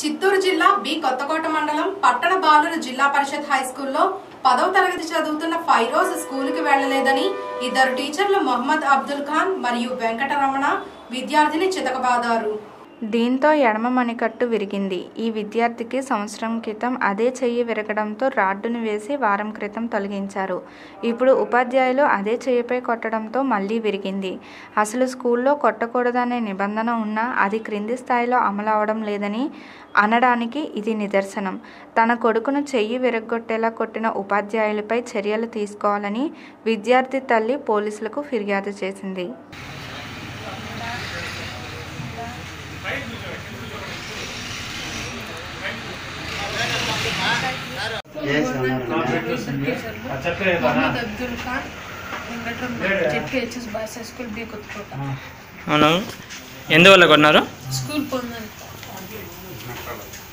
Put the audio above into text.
చిత్తూరు జిల్లా బి కొత్తకోట మండలం పట్టణ బాలుర జిల్లా పరిషత్ హై స్కూల్లో పదవ తరగతి చదువుతున్న ఫైరోజ్ స్కూలుకి వెళ్లలేదని ఇద్దరు టీచర్లు మొహమ్మద్ అబ్దుల్ ఖాన్ మరియు వెంకటరమణ విద్యార్థిని చితకబాదారు దీంతో ఎడమ మణికట్టు విరిగింది ఈ విద్యార్థికి సంవత్సరం క్రితం అదే చెయ్యి విరగడంతో రాడ్డును వేసి వారం క్రితం తొలగించారు ఇప్పుడు ఉపాధ్యాయులు అదే చెయ్యిపై కొట్టడంతో మళ్ళీ విరిగింది అసలు స్కూల్లో కొట్టకూడదనే నిబంధన ఉన్నా అది క్రింది స్థాయిలో అమలు అవడం లేదని అనడానికి ఇది నిదర్శనం తన కొడుకును చెయ్యి విరగ్గొట్టేలా కొట్టిన ఉపాధ్యాయులపై చర్యలు తీసుకోవాలని విద్యార్థి తల్లి పోలీసులకు ఫిర్యాదు చేసింది Mohammed Abdul Khan Venkataramana ZPHS boys high school B Kothakota అవును ఎందువల్ల కొన్నారు స్కూల్ పొందని